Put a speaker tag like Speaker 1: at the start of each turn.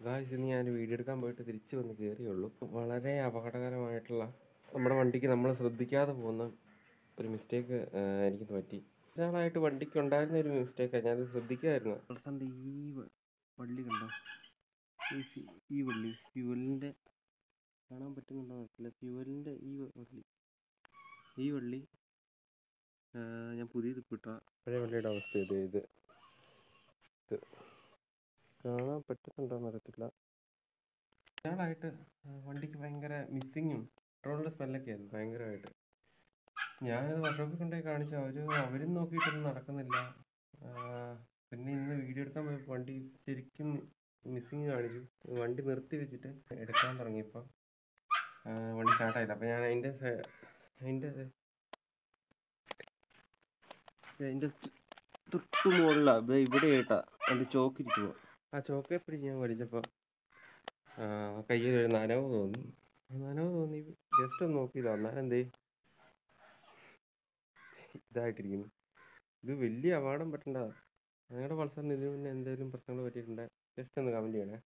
Speaker 1: guys ഇന്ന് ഞാൻ video എടുക്കാൻ പോയിട്ട് തിരിച്ചു വന്ന് കയറിയുള്ളൂ വളരെ അപകടകരമായിട്ടുള്ള നമ്മുടെ വണ്ടിക്ക് നമ്മൾ ശ്രദ്ധിക്കാതെ പോകുന്ന ഒരു മിസ്റ്റേക്ക് എനിക്ക് പറ്റി കുറച്ച് നാളായിട്ട് വണ്ടിക്ക് ഉണ്ടായിരുന്ന ഒരു മിസ്റ്റേക്കാണ് ഞാനത് ശ്രദ്ധിക്കായിരുന്നു അവസാനം ഈ വ- വള്ളി കണ്ടോ ഈ ഫി- ഈ വള്ളി ഫ്യൂവലിൻ്റെ കാണാൻ പറ്റുന്നുണ്ടോ അറിയില്ല ഫ്യൂവലിൻ്റെ ഈ വ- വള്ളി ഈ വള്ളി ആ, ഞാൻ പുതിയത് ഇപ്പിട്ട പഴയ വള്ളിയുടെ അവസ്ഥ ഇത് ഇത് ഇത് കാണാൻ പറ്റുന്നുണ്ടോന്ന് അറിയത്തില്ല ഇയാളായിട്ട് വണ്ടിക്ക് ഭയങ്കര മിസ്സിങ്ങും പെട്രോളിൻ്റെ സ്മെല്ലൊക്കെ ആയിരുന്നു ഭയങ്കരമായിട്ട് ഞാനത് വർഷോപ്പിൽ കൊണ്ടുപോയി കാണിച്ചു അവർ അവരും നോക്കിയിട്ടൊന്നും നടക്കുന്നില്ല ആ, പിന്നെ ഇന്ന് വീഡിയോ എടുക്കാൻ പോയപ്പോൾ വണ്ടി ശരിക്കും മിസ്സിങ് കാണിച്ചു വണ്ടി നിർത്തി വെച്ചിട്ട് എടുക്കാൻ തുടങ്ങിയപ്പോൾ ആ, വണ്ടി സ്റ്റാർട്ടായില്ല അപ്പോൾ ഞാൻ അതിൻ്റെ സ- അതിൻ്റെ അതിൻ്റെ തൊട്ട് മുകളിലാണ് ഇവിടെ കേട്ടാ അതിൻ്റെ ചോക്കിരിക്കുമ്പോൾ ആ ചോക്കെ പിടിച്ച് ഞാൻ വലിച്ചപ്പോൾ കയ്യിൽ ഒരു നനവ് തോന്നി ആ നനവ് തോന്നി ജസ്റ്റ് ഒന്ന് നോക്കിയതാ അന്നേരം എന്തേ ഇതായിട്ടിരിക്കുന്നു ഇത് വലിയ അപകടം പറ്റേണ്ടതാ നിങ്ങളുടെ പൾസറിന് ഇതിന് മുന്നേ എന്തെങ്കിലും പ്രശ്നങ്ങൾ പറ്റിയിട്ടുണ്ടോ ജസ്റ്റ് ഒന്ന് കമൻറ്റ് ചെയ്യണേ